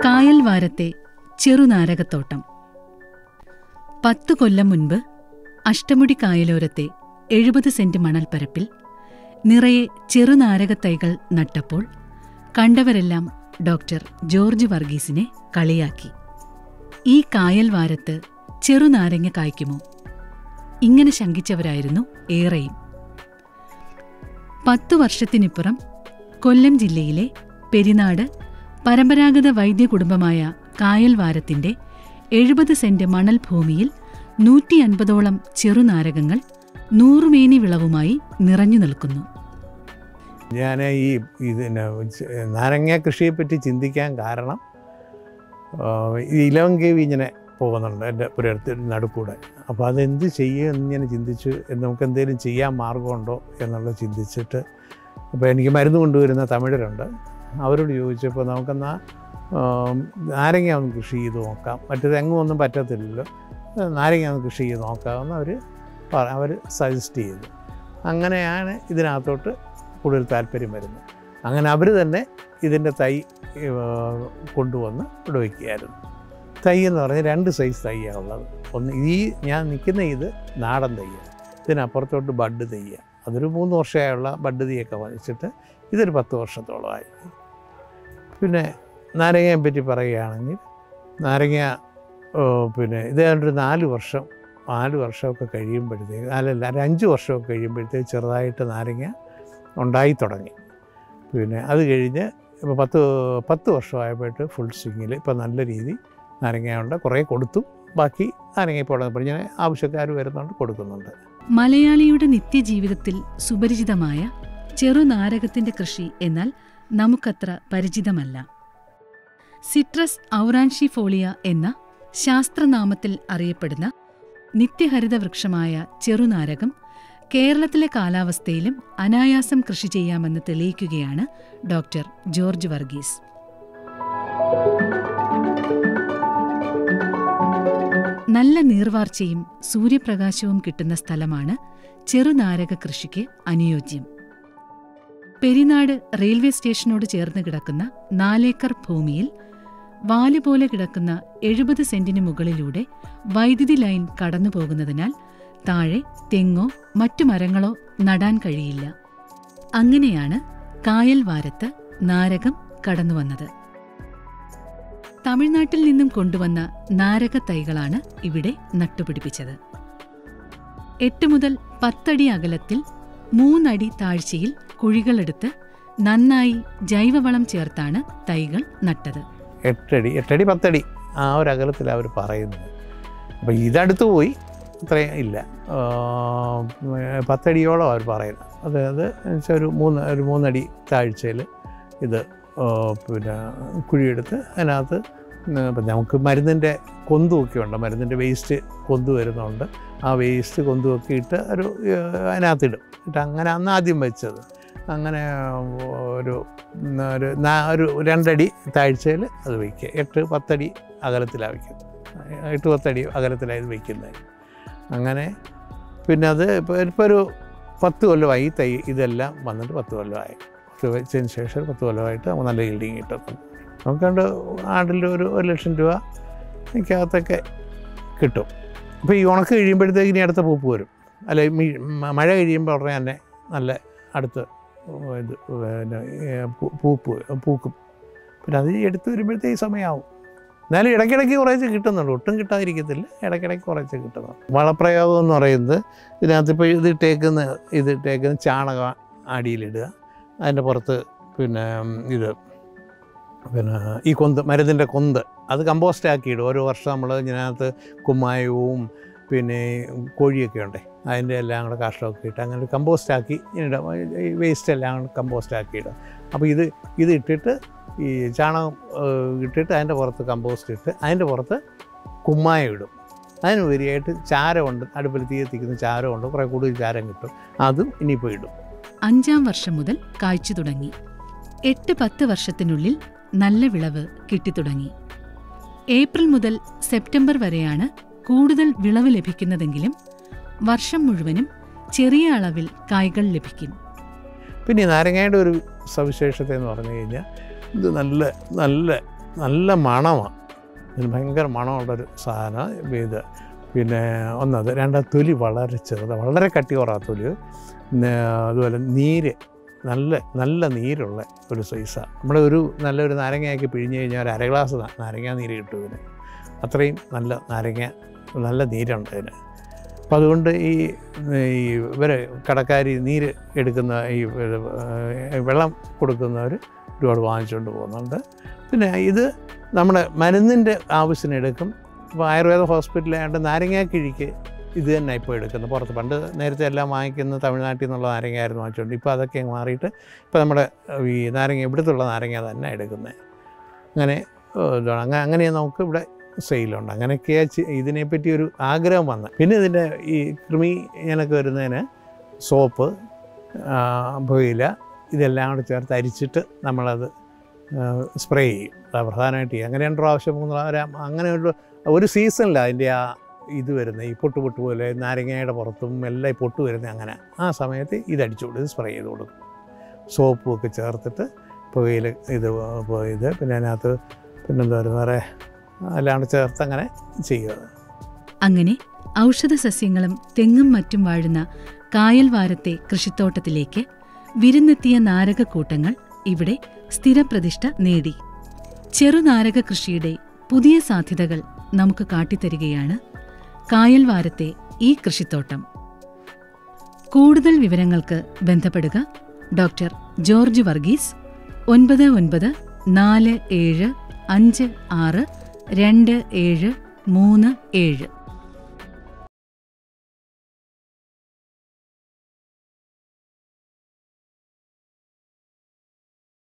കായൽവാരത്തെ ചെറുനാരകത്തോട്ടം പത്തു കൊല്ലം മുൻപ് അഷ്ടമുടി കായലോരത്തെ എഴുപത് സെന്റ് മണൽപ്പരപ്പിൽ നിറയെ ചെറുനാരകത്തൈകൾ നട്ടപ്പോൾ കണ്ടവരെല്ലാം ഡോക്ടർ ജോർജ് വർഗീസിനെ കളിയാക്കി ഈ കായൽവാരത്ത് ചെറുനാരങ്ങ കായ്ക്കുമോ ഇങ്ങനെ ശങ്കിച്ചവരായിരുന്നു ഏറെയും പത്തു വർഷത്തിനിപ്പുറം കൊല്ലം ജില്ലയിലെ പെരിനാട് പരമ്പരാഗത വൈദ്യകുടുംബമായ കായൽവാരത്തിന്റെ എഴുപത് സെന്റ് മണൽ ഭൂമിയിൽ നൂറ്റി അൻപതോളം ചെറുനാരകങ്ങൾ നൂറുമേനി വിളവുമായി നിറഞ്ഞു നിൽക്കുന്നു ഞാൻ ഈ ഇതിന് നാരങ്ങ കൃഷിയെപ്പറ്റി ചിന്തിക്കാൻ കാരണം ആ, ഈ ഇലവൻ കേവ് ഇങ്ങനെ പോകുന്നുണ്ട് എൻ്റെ പുരത്തിൽ നടുക്കൂടെ അപ്പോൾ അതെന്ത് ചെയ്യും എന്ന് ഞാൻ ചിന്തിച്ചു നമുക്ക് എന്തെങ്കിലും ചെയ്യാൻ മാർഗമുണ്ടോ എന്നുള്ളത് ചിന്തിച്ചിട്ട് അപ്പോൾ എനിക്ക് മരുന്ന് കൊണ്ടുവരുന്ന തമിഴരുണ്ട് അവരോട് ചോദിച്ചപ്പോൾ നമുക്കെന്നാ ആ, നാരങ്ങ ഒന്ന് കൃഷി ചെയ്ത് നോക്കാം മറ്റേത് എങ്ങും ഒന്നും പറ്റത്തില്ലല്ലോ നാരങ്ങ ഒന്ന് കൃഷി ചെയ്ത് നോക്കാമെന്ന് അവർ അവർ സജസ്റ്റ് ചെയ്തു അങ്ങനെയാണ് ഇതിനകത്തോട്ട് കൂടുതൽ താല്പര്യം വരുന്നത് അങ്ങനെ അവർ തന്നെ ഇതിൻ്റെ തൈ ഏർ, കൊണ്ടുവന്ന് ഇവിടെ വയ്ക്കുകയായിരുന്നു തൈ എന്ന് പറഞ്ഞാൽ രണ്ട് സൈസ് തൈയാണ് ഉള്ളത് ഒന്ന് ഈ ഞാൻ നിൽക്കുന്ന ഇത് നാടൻ തൈയാണ് ഇതിനപ്പുറത്തോട്ട് ബഡ് തൈയാണ് അതൊരു മൂന്ന് വർഷമായുള്ള ബഡ് തൈയൊക്കെ വാങ്ങിച്ചിട്ട് ഇതൊരു പത്ത് വർഷത്തോളമായി പിന്നെ നാരങ്ങയെ പറ്റി പറയുകയാണെങ്കിൽ നാരങ്ങ ഓ, പിന്നെ ഇത് ഒരു നാല് വർഷം നാല് വർഷമൊക്കെ കഴിയുമ്പോഴത്തേക്ക് അല്ലല്ല ഒരു അഞ്ച് വർഷമൊക്കെ കഴിയുമ്പോഴത്തേക്ക് ചെറുതായിട്ട് നാരങ്ങ ഉണ്ടായി തുടങ്ങി പിന്നെ അത് കഴിഞ്ഞ് ഇപ്പോൾ പത്ത് പത്ത് വർഷമായപ്പോയിട്ട് ഫുൾ സ്വിങ്ങിൽ ഇപ്പോൾ നല്ല രീതി നാരങ്ങയുണ്ട് കുറേ കൊടുത്തു ബാക്കി നാരങ്ങ ഇപ്പോൾ ഉള്ളപ്പോൾ ഞാൻ ആവശ്യക്കാർ വരുന്നുണ്ട് കൊടുക്കുന്നുണ്ട് മലയാളിയുടെ നിത്യജീവിതത്തിൽ സുപരിചിതമായ ചെറുനാരകത്തിന്റെ കൃഷി എന്നാൽ നമുക്കത്ര പരിചിതമല്ല സിട്രസ് ഔറാൻഷിഫോളിയ എന്ന ശാസ്ത്രനാമത്തിൽ അറിയപ്പെടുന്ന നിത്യഹരിത വൃക്ഷമായ ചെറുനാരകം കേരളത്തിലെ കാലാവസ്ഥയിലും അനായാസം കൃഷി ചെയ്യാമെന്ന് തെളിയിക്കുകയാണ് ഡോക്ടർ ജോർജ് വർഗീസ് നല്ല നീർവാർച്ചയും സൂര്യപ്രകാശവും കിട്ടുന്ന സ്ഥലമാണ് ചെറുനാരക കൃഷിക്ക് അനുയോജ്യം പെരിനാട് റെയിൽവേ സ്റ്റേഷനോട് ചേർന്ന് കിടക്കുന്ന നാലേക്കർ ഭൂമിയിൽ വാലുപോലെ കിടക്കുന്ന എഴുപത് സെന്റിന് മുകളിലൂടെ വൈദ്യുതി ലൈൻ കടന്നുപോകുന്നതിനാൽ താഴെ തെങ്ങോ മറ്റു മരങ്ങളോ നടാൻ കഴിയില്ല അങ്ങനെയാണ് കായൽ വാരത്ത് നാരകം കടന്നുവന്നത് തമിഴ്നാട്ടിൽ നിന്നും കൊണ്ടുവന്ന നാരക തൈകളാണ് ഇവിടെ നട്ടുപിടിപ്പിച്ചത് എട്ട് മുതൽ പത്തടി അകലത്തിൽ മൂന്നടി താഴ്ചയിൽ കുഴികളെടുത്ത് നന്നായി ജൈവവളം ചേർത്താണ് തൈകൾ നട്ടത് എട്ടടി എട്ടടി പത്തടി ആ ഒരു അകലത്തിലാണ് അവർ പറയുന്നത് അപ്പോൾ ഇതടുത്ത് പോയി അത്രയും ഇല്ല ആ, പത്തടിയോളം അവർ പറയുന്നത് അതായത് എന്നുവെച്ചാൽ ഒരു മൂന്ന് ഒരു മൂന്നടി താഴ്ചയിൽ ഇത് ആ, പിന്നെ കുഴിയെടുത്ത് അതിനകത്ത് ഇപ്പം നമുക്ക് മരുന്നിൻ്റെ കൊന്തുമൊക്കെ ഉണ്ട് മരുന്നിൻ്റെ വേസ്റ്റ് കൊന്തു വരുന്നുണ്ട് ആ വേസ്റ്റ് കൊന്തുമൊക്കെ ഇട്ട് ഒരു ആ, അതിനകത്തിടും ഇട്ട് അങ്ങനെ അന്ന് ആദ്യം വെച്ചത് അങ്ങനെ ഒരു ഉം, ഒരു നാ- ഒരു രണ്ടടി താഴ്ചയിൽ അത് വയ്ക്കുക എട്ട് പത്തടി അകലത്തിലാണ് വയ്ക്കുന്നത് എട്ട് പത്തടി അകലത്തിലാണ് ഇത് വയ്ക്കുന്നത് അങ്ങനെ പിന്നെ അത് ഇപ്പോൾ ഇപ്പോൾ ഒരു പത്ത് കൊല്ലമായി ഈ തൈ ഇതെല്ലാം വന്നിട്ട് പത്ത് കൊല്ലമായി പത്ത് വെച്ചതിന് ശേഷം ഒരു പത്ത് കൊല്ലമായിട്ട് നമുക്ക് നല്ല ഈൽഡിങ് കിട്ടുന്നുണ്ട് നമുക്കണ്ട് ആണ്ടിൽ ഒരു ഒരു ലക്ഷം രൂപ എനിക്കകത്തൊക്കെ കിട്ടും അപ്പോൾ ഈ ഉണക്ക് കഴിയുമ്പോഴത്തേക്ക് ഇനി അടുത്ത പൂപ്പ് വരും അല്ല ഈ മീ- മ- മഴ കഴിയുമ്പോൾ ഉടനെ തന്നെ നല്ല അടുത്ത ഇത് പിന്നെ ഏ, പൂ- പൂപ്പ് പൂക്കും പിന്നെ അത് എടുത്ത് വരുമ്പോഴത്തേക്ക് സമയമാവും എന്നാലും ഇടയ്ക്കിടയ്ക്ക് കുറേശ്ശെ കിട്ടുന്നുണ്ട് ഒട്ടും കിട്ടാതിരിക്കത്തില്ല ഇടയ്ക്കിടയ്ക്ക് കുറേശ്ശെ കിട്ടുന്നുണ്ട് വളപ്രയോഗം എന്ന് പറയുന്നത് ഇതിനകത്ത് ഇപ്പോൾ ഇത് ഇട്ടേക്കുന്ന ഇത് ഇട്ടേക്കുന്ന ചാണകം അടിയിലിടുക അതിൻ്റെ പുറത്ത് പിന്നെ ഉം, ഇത് പിന്നെ ഈ കൊന്ത് മരുന്നിൻ്റെ കൊന്ത് അത് കമ്പോസ്റ്റ് ആക്കിയിടും ഓരോ വർഷം നമ്മൾ ഇതിനകത്ത് കുമ്മായവും പിന്നെ കോഴിയൊക്കെ ഉണ്ടേ അതിൻ്റെ എല്ലാം കൂടെ കാഷ്ടമൊക്കെ ഇട്ട് അങ്ങനെ കമ്പോസ്റ്റ് ആക്കി ഇടാം ഈ വേസ്റ്റ് എല്ലാം കൂടെ കമ്പോസ്റ്റ് ആക്കി ഇടും അപ്പോൾ ഇത് ഇത് ഇട്ടിട്ട് ഈ ചാണകം ഏഹ്, ഇട്ടിട്ട് അതിൻ്റെ പുറത്ത് കമ്പോസ്റ്റ് ഇട്ട് അതിൻ്റെ പുറത്ത് കുമ്മായം ഇടും അതിനുപരിയായിട്ട് ചാരമുണ്ട് അടുപ്പിൽ തീ എത്തിക്കുന്ന ചാരമുണ്ട് കുറേ കൂടുതൽ ചാരം കിട്ടും അതും ഇനിയിപ്പോൾ ഇടും അഞ്ചാം വർഷം മുതൽ കായ്ച്ചു തുടങ്ങി എട്ട് പത്ത് വർഷത്തിനുള്ളിൽ നല്ല വിളവ് കിട്ടിത്തുടങ്ങി ഏപ്രിൽ മുതൽ സെപ്റ്റംബർ വരെയാണ് കൂടുതൽ വിളവ് ലഭിക്കുന്നതെങ്കിലും വർഷം മുഴുവനും ചെറിയ അളവിൽ കായ്കൾ ലഭിക്കും പിന്നെ ഈ നാരങ്ങയുടെ ഒരു സവിശേഷത എന്ന് പറഞ്ഞു കഴിഞ്ഞാൽ ഇത് നല്ല നല്ല നല്ല മണമാണ് ഇതിന് ഭയങ്കര മണമുള്ളൊരു സാധനം ഇത് പിന്നെ ഒന്നത് രണ്ടാം തൊലി വളരെ ചെറുത് വളരെ കട്ടി കുറവാ തൊലി പിന്നെ അതുപോലെ നീര് നല്ല നല്ല നീരുള്ള ഒരു സൈസാണ് നമ്മുടെ ഒരു നല്ലൊരു നാരങ്ങയാക്കി പിഴിഞ്ഞ് കഴിഞ്ഞാൽ ഒരു അര ഗ്ലാസ് നാ- നാരങ്ങ നീര് കിട്ടും ഇതിന് അത്രയും നല്ല നാരങ്ങ നല്ല നീരുണ്ട് ഇതിന് അപ്പോൾ അതുകൊണ്ട് ഈ ഈ ഇവർ കടക്കാരി നീര് എടുക്കുന്ന ഈ ഏർ വെള്ളം കൊടുക്കുന്നവർ ഒരുപാട് വാങ്ങിച്ചുകൊണ്ട് പോകുന്നുണ്ട് പിന്നെ ഇത് നമ്മുടെ മരുന്നിൻ്റെ ആവശ്യത്തിന് എടുക്കും ഇപ്പോൾ ആയുർവേദ ഹോസ്പിറ്റലായതുകൊണ്ട് നാരങ്ങാക്കിഴിക്ക് ഇത് തന്നെ ഇപ്പോൾ എടുക്കുന്നത് പുറത്ത് പണ്ട് നേരത്തെ എല്ലാം വാങ്ങിക്കുന്നത് തമിഴ്നാട്ടിൽ നിന്നുള്ള നാരങ്ങയായിരുന്നു വാങ്ങിച്ചുകൊണ്ട് ഇപ്പോൾ അതൊക്കെ അങ്ങ് മാറിയിട്ട് ഇപ്പോൾ നമ്മുടെ ഈ നാരങ്ങ ഇവിടുത്തുള്ള നാരങ്ങ തന്നെ എടുക്കുന്നത് അങ്ങനെ ഏഹ്, ഇതാണ് അങ്ങനെ അങ്ങനെ നമുക്ക് ഇവിടെ സെയിലുണ്ട് അങ്ങനെയൊക്കെയാണ് ചെ- ഇതിനെപ്പറ്റി ഒരു ആഗ്രഹം വന്നത് പിന്നെ ഇതിൻ്റെ ഈ കൃമി ഇങ്ങനൊക്കെ വരുന്നതിന് സോപ്പ് ആ, പുകയില ഇതെല്ലാം കൂടെ ചേർത്ത് അരിച്ചിട്ട് നമ്മളത് സ്പ്രേ ചെയ്യും അതാ പ്രധാനമായിട്ട് ചെയ്യും അങ്ങനെ രണ്ട് പ്രാവശ്യം മൂന്ന് പ്രാവശ്യം അങ്ങനെ ഒരു ഒരു സീസണിലാണ് അതിൻ്റെ ആ ഇത് വരുന്നത് ഈ പൊട്ട് പൊട്ട് പോലെ നാരങ്ങയുടെ പുറത്തും എല്ലാം ഈ പൊട്ട് വരുന്നത് അങ്ങനെ ആ സമയത്ത് ഇത് അടിച്ചു കൊടുക്കും സ്പ്രേ ചെയ്ത് കൊടുക്കും സോപ്പും ഒക്കെ ചേർത്തിട്ട് പുകയിൽ ഇത് പോ- ഇത് പിന്നെ അതിനകത്ത് പിന്നെന്താ പറയുക വേറെ അല്ലാണ്ട് ചേർത്ത് അങ്ങനെ ചെയ്യുക അങ്ങനെ ഔഷധ സസ്യങ്ങളും തെങ്ങും മറ്റും വാഴുന്ന കായൽവാരത്തെ കൃഷിത്തോട്ടത്തിലേക്ക് വിരുന്നെത്തിയ നാരകക്കൂട്ടങ്ങൾ ഇവിടെ സ്ഥിരപ്രതിഷ്ഠ നേടി ചെറുനാരക കൃഷിയുടെ പുതിയ സാധ്യതകൾ നമുക്ക് കാട്ടിത്തരികയാണ് കായൽവാരത്തെ ഈ കൃഷിത്തോട്ടം കൂടുതൽ വിവരങ്ങൾക്ക് ബന്ധപ്പെടുക ഡോക്ടർ ജോർജ് വർഗീസ് ഒൻപത് ഒൻപത് നാല് ഏഴ് അഞ്ച് ആറ് രണ്ട് ഏഴ് മൂന്ന് ഏഴ്